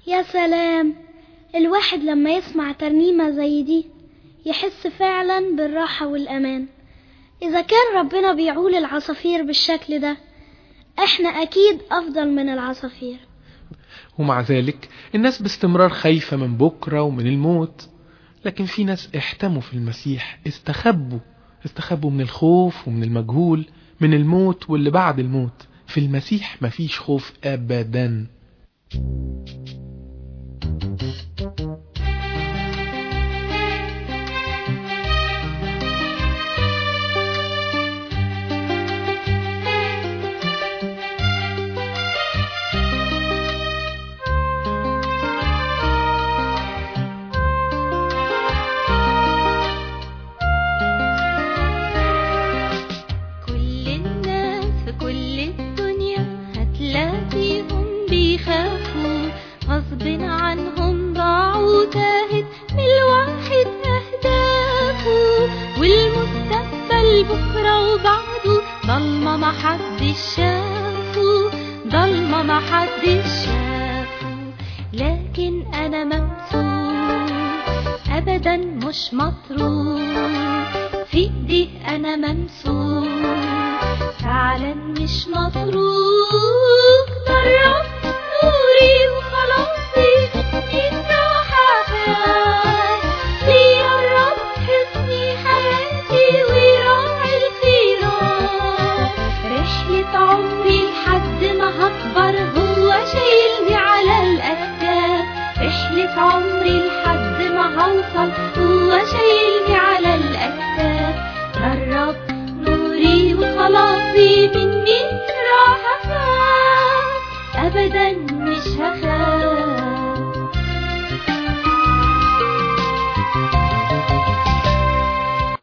يا سلام الواحد لما يسمع ترنيمة زي دي يحس فعلا بالراحة والأمان إذا كان ربنا بيعول العصافير بالشكل ده احنا أكيد أفضل من العصافير ومع ذلك الناس باستمرار خايفة من بكرة ومن الموت لكن في ناس احتموا في المسيح استخبوا استخبوا من الخوف ومن المجهول من الموت واللي بعد الموت في المسيح مفيش خوف أبدا كل الناس في كل الدنيا هتلاقيهم بيخافوا غصب عنهم ضاعوا تاهت من الواحد أهدافه والمستقبل بكرة وبعده ضلمة محدش شافه ضلمة محدش شافه لكن أنا ممسوك أبدا مش مطروح في ايدي انا ممسوك فعلا مش متروك جربت نوري وخلاصي الراحة خيال ليه الرب حسني حياتي وراعي الخيرات رحلة عمري لحد ما هكبر هو شايلني على الأكتاف رحلة عمري لحد ما هوصل هو شايلني على الأكتاف جرب نوري وخلاصي من مين راح أخاف أبدا مش هخاف